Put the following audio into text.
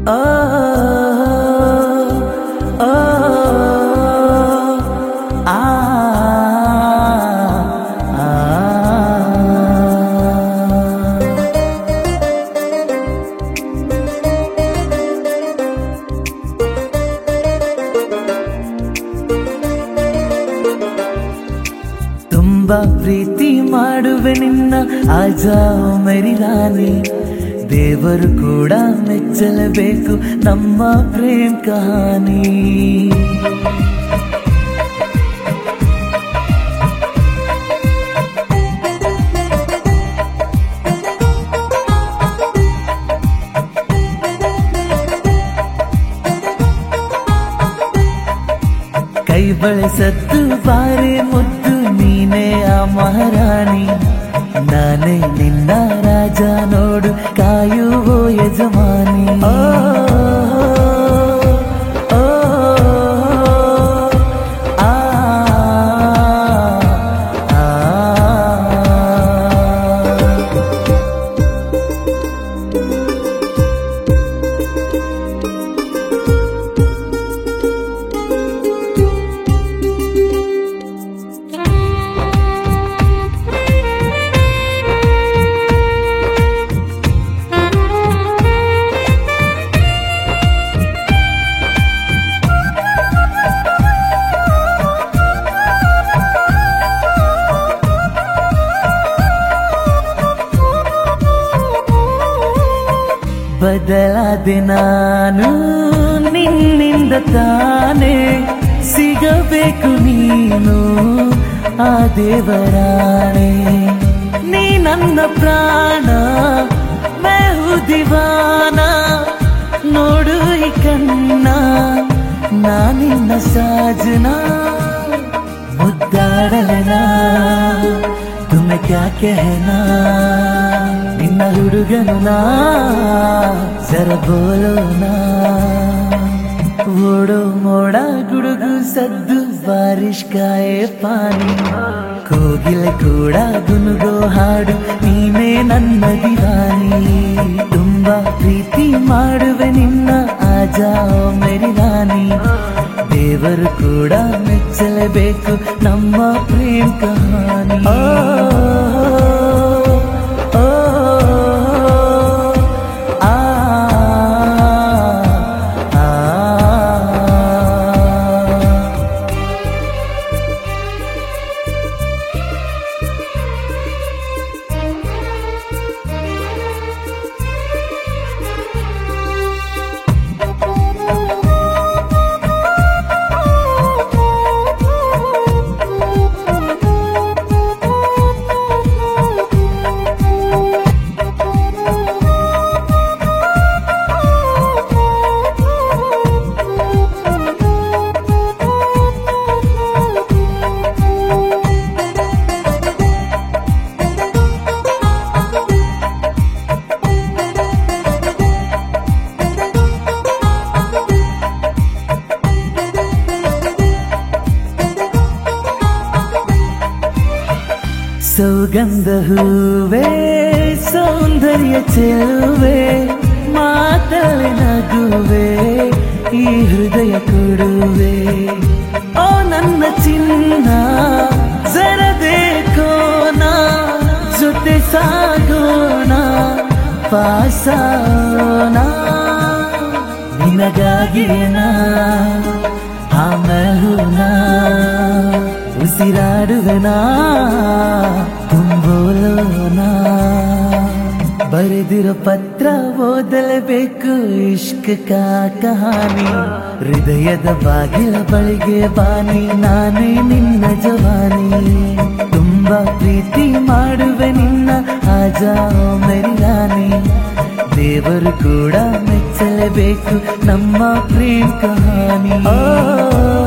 ಓ ಓ ಆ ಆ ತುಂಬಾ ಪ್ರೀತಿ ಮಾಡುವೆ ನಿನ್ನ ಆಜಾ ಮೆರಿಲಾನಿ ದೇವರು ಕೂಡ ಮೆಚ್ಚಲೇಬೇಕು ನಮ್ಮ ಪ್ರೇಮ್ ಕಹಾನಿ ಕೈ ಬಳಸದ್ದು ಬಾರೆ ಮುದ್ದು ನೀನೇ ಆ ಮಹಾರಾಣಿ ನಾನೇ ನಿನ್ನ ರಾಜ ನೋಡು ಕಾಯುವ ಯಜಮಾನಿ ಓ, ಓ, ಆ, ಆ, ಆ. ಬದಲಾದೆ ನಾನು ನಿನ್ನಿಂದ ತಾನೇ ಸಿಗಬೇಕು ನೀನು ಆ ದೇವರಾಣೆ ನೀ ನನ್ನ ಪ್ರಾಣ ಮೆಹು ದಿವಾನ ನೋಡು ಈ ಕಣ್ಣ ನಾನಿನ್ನ ಸಾಜನ ಮುದ್ದಾಡಲನಾ ತುಮೆ ಕ್ಯಾ ಕೆಹನಾ ನಿನ್ನ ಹುಡುಗನು ನಾ ಜರ ಬೋಲೋನಾ ಓಡೋ ಮೋಡ ಗುಡುಗು ಸದ್ದು ಬಾರಿಶ್ ಕಾಯೆ ಪಾನಿ ಕೋಗಿಲ ಕೂಡ ಗುನುಗೋ ಹಾಡು ನೀನೇ ನನ್ನ ದಿವಾನಿ ತುಂಬಾ ಪ್ರೀತಿ ಮಾಡುವೆ ನಿನ್ನ ಆಜಾ ಮೇರಿ ರಾಣಿ ದೇವರು ಕೂಡ ಮೆಚ್ಚಲೇಬೇಕು ನಮ್ಮ ಪ್ರೇಮ್ ಕಹಾನಿ ಓ, ಓ, ಆ, ಆ, ಆ. ಸೌಗಂಧ ಹೂವೇ ಸೌಂದರ್ಯ ಚೆಲುವೆ ಮಾತಲೆ ನಗುವೆ ಈ ಹೃದಯ ಕೊಡುವೆ ಓ ನನ್ನ ಚಿನ್ನ ಜರಬೇಕೋನ ಜೊತೆ ಸಾಗೋಣ ಪಾಸೋಣ ನಿನಗಾಗಿನ ಆಮೇಲೂನ ಉಸಿರಾಡುವೆನಾ ತುಂಬೋಲೋನ ಬರೆದಿರೋ ಪತ್ರ ಓದಲೇಬೇಕು ಇಷ್ಕ ಕಾ ಕಹಾನಿ ಹೃದಯದ ಬಾಗಿಲ ಬಳಿಗೆ ಬಾನಿ ನಾನೇ ನಿನ್ನ ಜವಾನಿ ತುಂಬಾ ಪ್ರೀತಿ ಮಾಡುವೆ ನಿನ್ನ ಆಜಾ ಮೇರಿ ರಾಣಿ ದೇವರು ಕೂಡ ಮೆಚ್ಚಲೇಬೇಕು ನಮ್ಮ ಪ್ರೇಮ್ ಕಹಾನಿ ಓ